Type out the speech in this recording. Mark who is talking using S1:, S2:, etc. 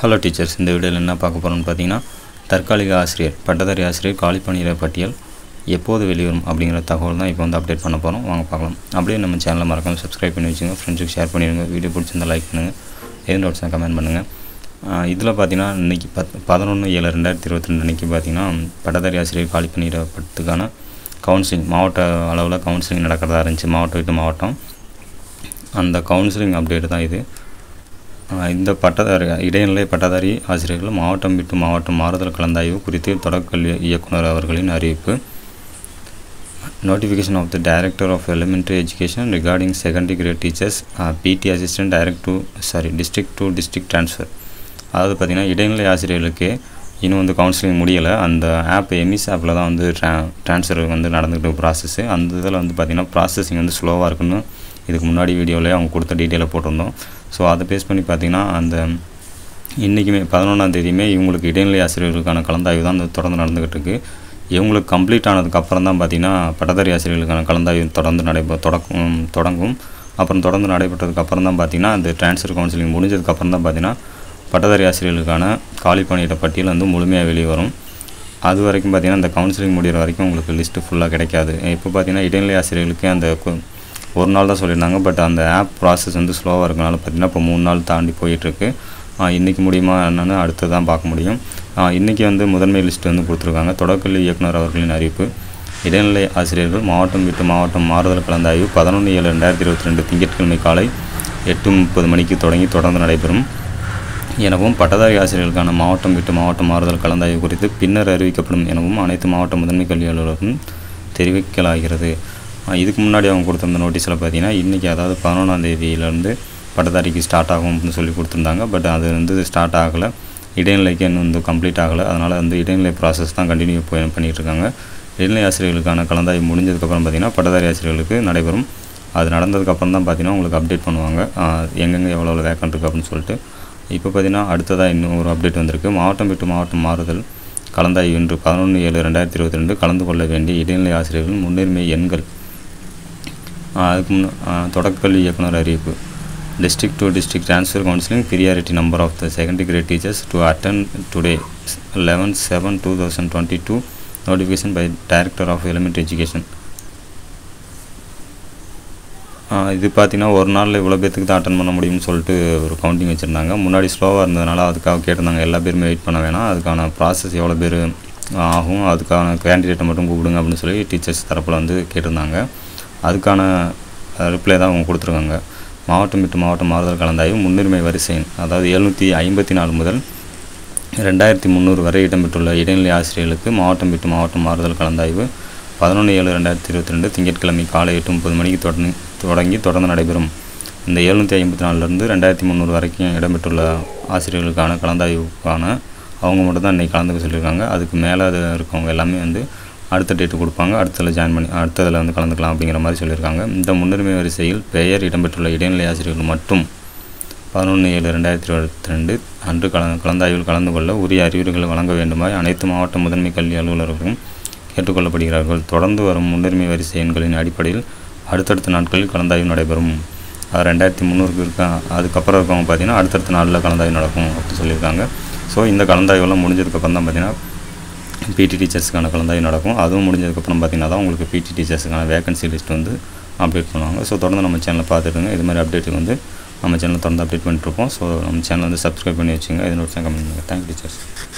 S1: hello teachers இந்த வீடியோவில் என்ன பார்க்க போகிறோம்னு பார்த்தீங்கன்னா தற்காலிக ஆசிரியர் பட்டதாரி ஆசிரியர் காலி பணியிட பட்டியல் எப்போது வெளிவரும் அப்படிங்கிற தகவல் தான் இப்போ வந்து அப்டேட் பண்ண போகிறோம் வாங்க பார்க்கலாம் அப்படியே நம்ம சேனலை மறக்காம சப்ஸ்கிரைப் பண்ணி வச்சுங்க ஃப்ரெண்ட்ஸுக்கு ஷேர் பண்ணிடுங்க வீடியோ பிடிச்சிருந்தா லைக் பண்ணுங்கள் எது நோட்ஸ் கமெண்ட் பண்ணுங்கள் இதில் பார்த்தீங்கன்னா இன்றைக்கி பத் பதினொன்று ஏழு ரெண்டாயிரத்தி இருபத்தி ரெண்டு அன்றைக்கி பார்த்தீங்கன்னா பட்டதாரி ஆசிரியர் காலி பணியிட பட்டுக்கான கவுன்சிலிங் மாவட்ட அளவில் கவுன்சிலிங் நடக்கிறதா இருந்துச்சு மாவட்டம் விட்டு மாவட்டம் அந்த கவுன்சிலிங் அப்டேட் தான் இது ஆஹ் இந்த பட்டதாரி இடைநிலை பட்டதாரி ஆசிரியர்கள் மாவட்டம் விட்டு மாவட்டம் மாறுதல் கலந்தாய்வு குறித்து தொடக்கல்வி இயக்குனர் அவர்களின் அறிவிப்பு notification of the director of elementary education regarding secondary grade teachers BT assistant direct to sorry district to district transfer அதாவது பார்த்திங்கன்னா இடைநிலை ஆசிரியர்களுக்கு இன்னும் வந்து கவுன்சிலிங் முடியலை அந்த ஆப் எமிஸ் ஆப்பில் தான் வந்து ட்ரா ட்ரான்ஸ்ஃபர் வந்து நடந்துக்கிட்டு ப்ராசஸ்ஸு அந்த இதில் வந்து பார்த்திங்கன்னா ப்ராசஸிங் வந்து ஸ்லோவாக இருக்குன்னு இதுக்கு முன்னாடி வீடியோவிலே அவங்க கொடுத்த டீட்டெயிலை போட்டிருந்தோம் ஸோ அதை பேஸ் பண்ணி பார்த்திங்கன்னா அந்த இன்றைக்குமே பதினொன்றாம் தேதியுமே இவங்களுக்கு இடைநிலை ஆசிரியர்களுக்கான கலந்தாய்வு தான் வந்து தொடர்ந்து நடந்துக்கிட்டு இருக்கு இவங்களுக்கு கம்ப்ளீட் ஆனதுக்கு அப்புறம் தான் பார்த்திங்கன்னா பட்டதாரி ஆசிரியர்களுக்கான கலந்தாய்வு தொடர்ந்து நடைபெற தொடக்கும் தொடங்கும் அப்புறம் தொடர்ந்து நடைபெற்றதுக்கு அப்புறம் தான் பார்த்திங்கன்னா அந்த ட்ரான்ஸ்ஃபர் கவுன்சிலிங் முடிஞ்சதுக்கு அப்புறம் தான் பார்த்திங்கன்னா பட்டதாரி ஆசிரியர்களுக்கான காலி பணியிட பட்டியல் வந்து முழுமையாக வெளியே வரும் அது வரைக்கும் பார்த்திங்கன்னா அந்த கவுன்சிலிங் முடிகிற வரைக்கும் உங்களுக்கு லிஸ்ட்டு ஃபுல்லாக கிடைக்காது இப்போ பார்த்திங்கன்னா இடைநிலை ஆசிரியர்களுக்கு அந்த கு- ஒரு நாள் தான் சொல்லியிருந்தாங்க பட் அந்த ஆப் ப்ராசஸ் வந்து ஸ்லோவாக இருக்கனால பார்த்திங்கன்னா இப்போ மூணு நாள் தாண்டி போயிட்டுருக்கு இன்றைக்கி முடியுமா என்னன்னு அடுத்து தான் பார்க்க முடியும் இன்றைக்கி வந்து முதன்மை லிஸ்ட் வந்து கொடுத்துருக்காங்க தொடக்கல்வி இயக்குனர் அவர்களின் அறிவிப்பு இடைநிலை ஆசிரியர்கள் மாவட்டம் விட்டு மாவட்டம் மாறுதல் கலந்தாய்வு பதினொன்று ஏழு ரெண்டாயிரத்தி இருபத்தி ரெண்டு திங்கட்கிழமை காலை எட்டு முப்பது மணிக்கு தொடங்கி தொடர்ந்து நடைபெறும் எனவும் பட்டதாரி ஆசிரியர்களுக்கான மாவட்டம் விட்டு மாவட்டம் மாறுதல் கலந்தாய்வு குறித்து பின்னர் அறிவிக்கப்படும் எனவும் அனைத்து மாவட்ட முதன்மை கல்வி அலுவலர்களும் தெரிவிக்கலாகிறது அஹ் இதுக்கு முன்னாடி அவங்க கொடுத்திருந்த நோட்டீஸில் பார்த்தீங்கன்னா இன்றைக்கி அதாவது பதினொன்றாம் தேதியிலேருந்து பட்டதாரிக்கு ஸ்டார்ட் ஆகும் அப்படின்னு சொல்லி கொடுத்துருந்தாங்க பட் அது வந்து ஸ்டார்ட் ஆகலை இடைநிலைக்கு இன்னும் வந்து கம்ப்ளீட் ஆகலை அதனால் வந்து இடைநிலை ப்ராசஸ் தான் கண்டினியூ பண்ணிகிட்டு இருக்காங்க இடைநிலை ஆசிரியர்களுக்கான கலந்தாய்வு முடிஞ்சதுக்கப்புறம் பார்த்திங்கன்னா பட்டதாரி ஆசிரியர்களுக்கு நடைபெறும் அது நடந்ததுக்கப்புறம் தான் பார்த்தீங்கன்னா உங்களுக்கு அப்டேட் பண்ணுவாங்க அஹ் எங்கெங்கே எவ்வளோ வேக்கன்ட் இருக்குது அப்படின்னு சொல்லிட்டு இப்போ பார்த்தீங்கன்னா அடுத்ததாக இன்னும் ஒரு அப்டேட் வந்திருக்கு மாவட்டம் விட்டு மாவட்டம் மாறுதல் கலந்தாய்வு இன்று பதினொன்று ஏழு ரெண்டாயிரத்தி இருபத்தி ரெண்டு கலந்து கொள்ள வேண்டிய இடைநிலை ஆசிரியர்கள் முன்னுரிமை எண்கள் ஆஹ் அதுக்கு முன்ன ஆஹ் தொடக்கக்கல்வி இயக்குனர் அறிவிப்பு district to district transfer counselling priority number of the secondary grade teachers to attend today eleven seven two thousand twenty two notification by director of elementary education இது பார்த்தீங்கன்னா ஒரு நாளில் இவ்வளோ பேத்துக்கு தான் அட்டன் பண்ண முடியும்னு சொல்லிட்டு ஒரு கவுண்டிங் வச்சுருந்தாங்க முன்னாடி ஸ்லோவாக இருந்ததுனால அதுக்காக கேட்டிருந்தாங்க எல்லா பேருமே வெயிட் பண்ண வேணாம் அதுக்கான ப்ராசஸ் எவ்வளோ பேர் ஆகும் அதுக்கான கேண்டிடேட்டை மட்டும் கூப்பிடுங்க அப்படின்னு சொல்லி டீச்சர்ஸ் தரப்பில் வந்து கேட்டிருந்தாங்க அதுக்கான ரிப்ளை தான் அவங்க கொடுத்துருக்காங்க மாவட்டம் விட்டு மாவட்டம் மாறுதல் கலந்தாய்வு முன்னுரிமை வரிசை எண் அதாவது எழுநூற்றி ஐம்பத்தி நாலு முதல் ரெண்டாயிரத்தி முந்நூறு வரை இடம்பெற்றுள்ள இடைநிலை ஆசிரியர்களுக்கு மாவட்டம் விட்டு மாவட்டம் மாறுதல் கலந்தாய்வு பதினொன்று ஏழு ரெண்டாயிரத்தி இருபத்தி ரெண்டு திங்கட்கிழமை காலை எட்டு முப்பது மணிக்கு தொடங்கி தொடங்கி தொடர்ந்து நடைபெறும் இந்த எழுநூற்றி ஐம்பத்தி நாலுலேருந்து ரெண்டாயிரத்தி முந்நூறு வரைக்கும் இடம்பெற்றுள்ள ஆசிரியர்களுக்கான கலந்தாய்வுக்கான அவங்க மட்டும் தான் இன்றைக்கி கலந்துக்க சொல்லியிருக்காங்க அதுக்கு மேலே அது இருக்கவங்க எல்லாமே வந்து அடுத்த டேட்டு கொடுப்பாங்க அடுத்ததில் ஜாயின் பண்ணி அடுத்ததில் வந்து கலந்துக்கலாம் அப்படிங்கிற மாதிரி சொல்லியிருக்காங்க இந்த முன்னுரிமை வரிசையில் பெயர் இடம்பெற்றுள்ள இடைநிலை ஆசிரியர்கள் மட்டும் பதினொன்று ஏழு ரெண்டாயிரத்தி இருபத்தி ரெண்டு அன்று கல கலந்தாய்வில் கலந்து கொள்ள உரிய அறிவுரைகள் வழங்க வேண்டுமாய் அனைத்து மாவட்ட முதன்மை கல்வி அலுவலர்களும் கேட்டுக்கொள்ளப்படுகிறார்கள் தொடர்ந்து வரும் முன்னுரிமை வரிசை எண்களின் அடிப்படையில் அடுத்தடுத்த நாட்களில் கலந்தாய்வு நடைபெறும் அது ரெண்டாயிரத்தி முந்நூறுக்கு இருக்க அதுக்கப்புறம் இருக்கவங்க பார்த்தீங்கன்னா அடுத்தடுத்த நாளில் கலந்தாய்வு நடக்கும் அப்படின்னு சொல்லியிருக்காங்க ஸோ இந்த கலந்தாய்வெல்லாம் முடிஞ்சதுக்கப்புறம் தான் பார்த்தீங்கன்னா பிடி டீச்சர்ஸ்க்கான கலந்தாய்வு நடக்கும் அதுவும் முடிஞ்சதுக்கப்புறம் பார்த்தீங்கன்னா தான் உங்களுக்கு பிடி டீச்சர்ஸுக்கான வேகன்சி லிஸ்ட் வந்து அப்டேட் பண்ணுவாங்க ஸோ தொடர்ந்து நம்ம சேனலை பார்த்துட்டுங்க இது மாதிரி அப்டேட் வந்து நம்ம சேனலில் தொடர்ந்து அப்டேட் பண்ணிட்டுருப்போம் ஸோ நம்ம சேனல் வந்து சப்ஸ்கிரைப் பண்ணி வச்சுங்க இது நோட்ஸ் கமெண்ட் பண்ணுங்கள் தேங்க்யூ டீச்சர்ஸ்